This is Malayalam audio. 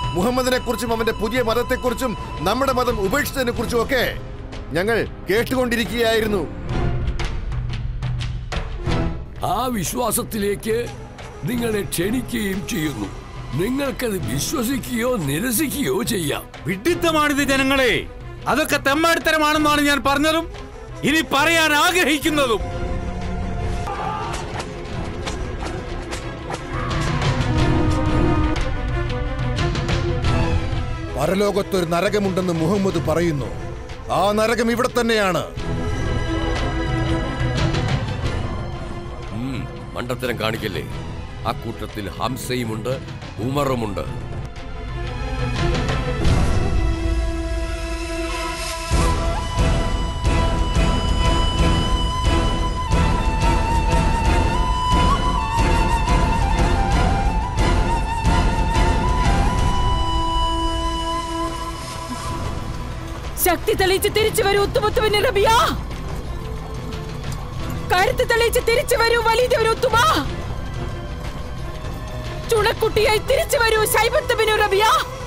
മുഹമ്മദിനെ കുറിച്ചും അവന്റെ പുതിയ മതത്തെക്കുറിച്ചും നമ്മുടെ മതം ഉപേക്ഷിച്ചതിനെ കുറിച്ചും ഒക്കെ ഞങ്ങൾ കേട്ടുകൊണ്ടിരിക്കുകയായിരുന്നു ആ വിശ്വാസത്തിലേക്ക് നിങ്ങളെ ക്ഷണിക്കുകയും ചെയ്യുന്നു നിങ്ങൾക്കത് വിശ്വസിക്കുകയോ നിരസിക്കുകയോ ചെയ്യാം വിഡിത്തമാണിത് ജനങ്ങളെ അതൊക്കെ തെമ്മാടിത്തരമാണെന്നാണ് ഞാൻ പറഞ്ഞതും ഇനി പറയാൻ ആഗ്രഹിക്കുന്നതും പരലോകത്തൊരു നരകമുണ്ടെന്ന് മുഹമ്മദ് പറയുന്നു ആ നരകം ഇവിടെ തന്നെയാണ് ഉം, മണ്ടത്തരം കാണിക്കല്ലേ ആ കൂട്ടത്തിൽ ഹംസയുമുണ്ട് ഉമറുമുണ്ട് ശക്തി തെളിയിച്ച് തിരിച്ചു വരൂ ഉത്തുമുത്തുവിന് റബിയ കരുത്ത് തെളിയിച്ച് തിരിച്ചു വരൂ വലിയവന് ഉത്തുമ ചുണക്കുട്ടിയായി തിരിച്ചു വരൂ ശൈബത്തുബിനു റബിയ